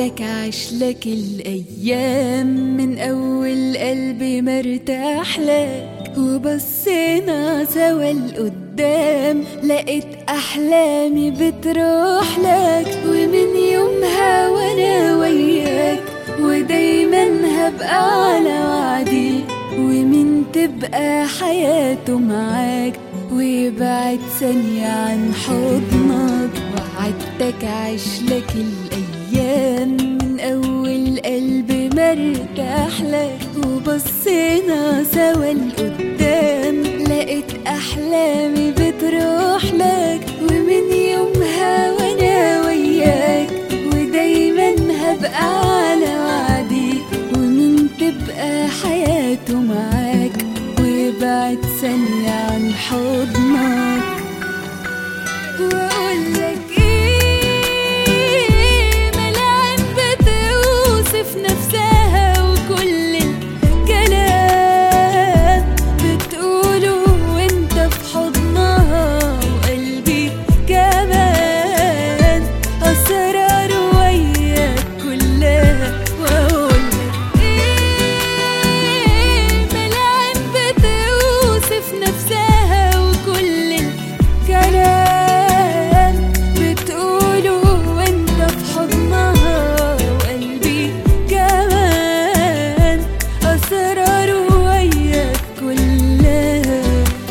وعدتك عشلك الأيام من أول قلبي مرتاح لك وبصينا سوا لقدام لقيت أحلامي بتروح لك ومن يومها وأنا وياك ودايما هبقى على وعدي ومين تبقى حياته معاك ويبعد ثانية عن حضنك وعدتك عشلك الأيام من أول قلبي مرتاح لك وبصينا سوا لقدام لقيت أحلامي بتروح لك ومن يومها وأنا وياك ودايما هبقى على وعدي ومين تبقى حياته معاك ويبعد ثانية عن حضنك وأقولك إيه ملعن بتوصف نفسها وكل الكلام بتقوله وانت في حضنها وقلبي كمان أسرار وياك كلها وأقولك إيه ملعن بتوصف نفسها وكل الكلام بتقوله وانت في حضنها وقلبي كمان أسرار وياك كلها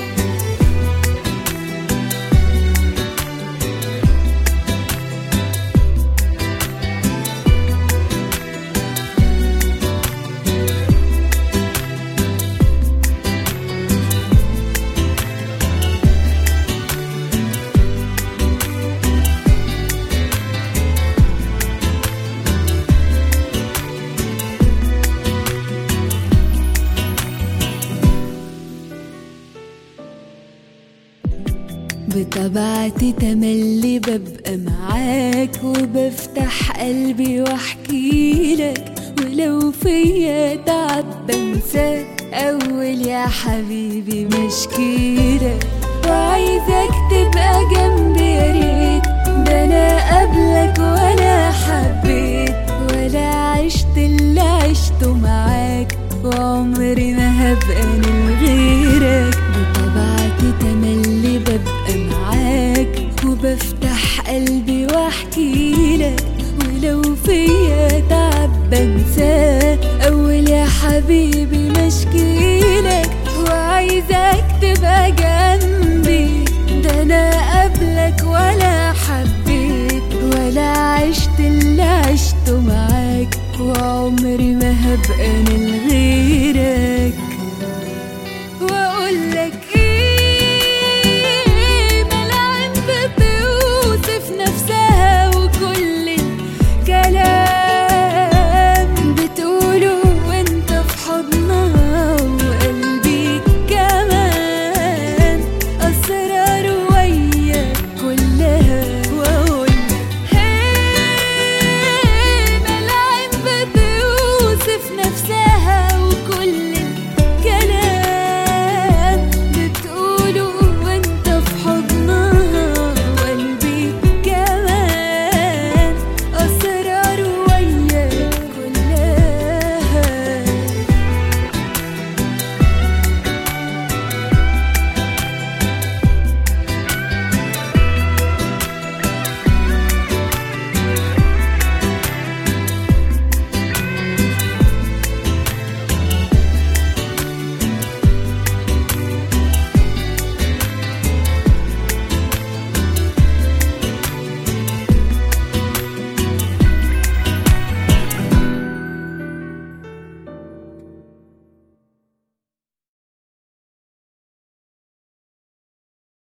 بطبيعتي تملي ببقى معاك وبفتح قلبي واحكي لك ولو فيا تعب بنساك اول يا حبيبي مشكيلك وعايزك تبقى جنبي يا ريت ده انا قبلك ولا حبيت ولا عشت اللي عشته معاك وعمري ما هبقى من غيرك بطبيعتي تملي ببقى معاك وبفتح قلبي واحكي لك ولو فيا تعب بنساه اول يا حبيبي مشكيلك وعايزك تبقى جنبي ده انا قبلك ولا حبيت ولا عشت اللي عشته معاك وعمري ما هبقى من غيرك واقولك